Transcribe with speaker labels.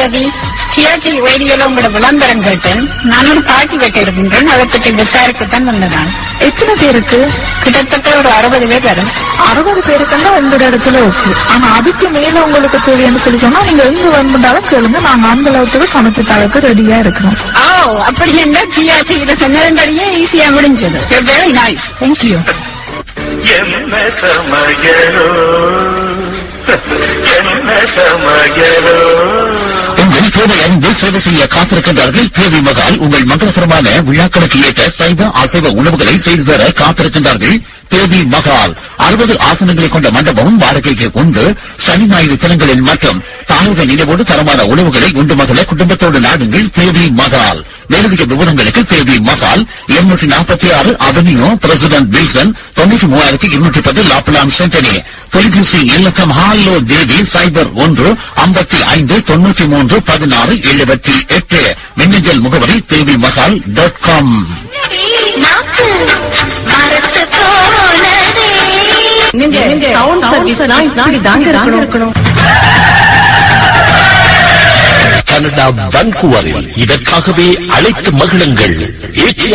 Speaker 1: தேதி சியாச்சி ரேடியோல உங்களோட விளம்பரம் கேட்டேன் நான் ஒரு பாட்டி வைக்க இருக்கின்றேன் அதை பற்றி விசாரிக்கத்தான் வந்தேன்
Speaker 2: எத்தனை பேருக்கு
Speaker 1: கிட்டத்தட்ட ஒரு அறுபது பேர் வரும்
Speaker 2: அறுபது பேருக்குன்னா உங்களோட இடத்துல ஓகே ஆனா அதுக்கு மேல உங்களுக்கு தேவைன்னு சொல்லி சொன்னா நீங்க எங்க வேணும்னாலும் கேளுங்க நாங்க அந்த அளவுக்கு சமைச்சு தரக்கு ரெடியா இருக்கிறோம்
Speaker 1: ஓ அப்படி என்ன சியாச்சியில சொன்னதன்படியே ஈஸியா முடிஞ்சது வெரி நைஸ் தேங்க்யூ
Speaker 3: என்ன சமயரோ என்ன சமயரோ
Speaker 4: உங்கள் தேவையறிந்து சேவை செய்ய காத்திருக்கின்றார்கள் தேவி மகால் உங்கள் மங்களகரமான விழாக்களுக்கு ஏற்ற சைவ அசைவ உணவுகளை செய்து தர காத்திருக்கின்றார்கள் தேவி மகால் அறுபது ஆசனங்களை கொண்ட மண்டபமும் வாடகைக்கு உண்டு சனி ஞாயிறு தினங்களில் மட்டும் தாயக நினைவோடு தரமான உணவுகளை உண்டு மகள குடும்பத்தோடு நாடுங்கள் தேவி மகால் மேலதிக விவரங்களுக்கு தேவி மகால் இருநூற்றி நாற்பத்தி ஆறு அவென்யூ பிரசிடென்ட் வில்சன் தொண்ணூற்றி மூவாயிரத்தி இருநூற்றி பத்து லாப்லாம் சென்டனி தொலைபேசி இலக்கம் ஹாலோ தேவி சைபர் ஒன்று ஐம்பத்தி ஐந்து தொண்ணூற்றி மூன்று பதினாறு எழுபத்தி எட்டு மின்னஞ்சல் முகவரி Devi Mahal dot com
Speaker 2: sound சர்வீஸ்னா இப்படி தாங்க இருக்கணும்
Speaker 4: கனடா வன்கூவரில் இதற்காகவே அழைத்து மகிழுங்கள் ஏற்றிய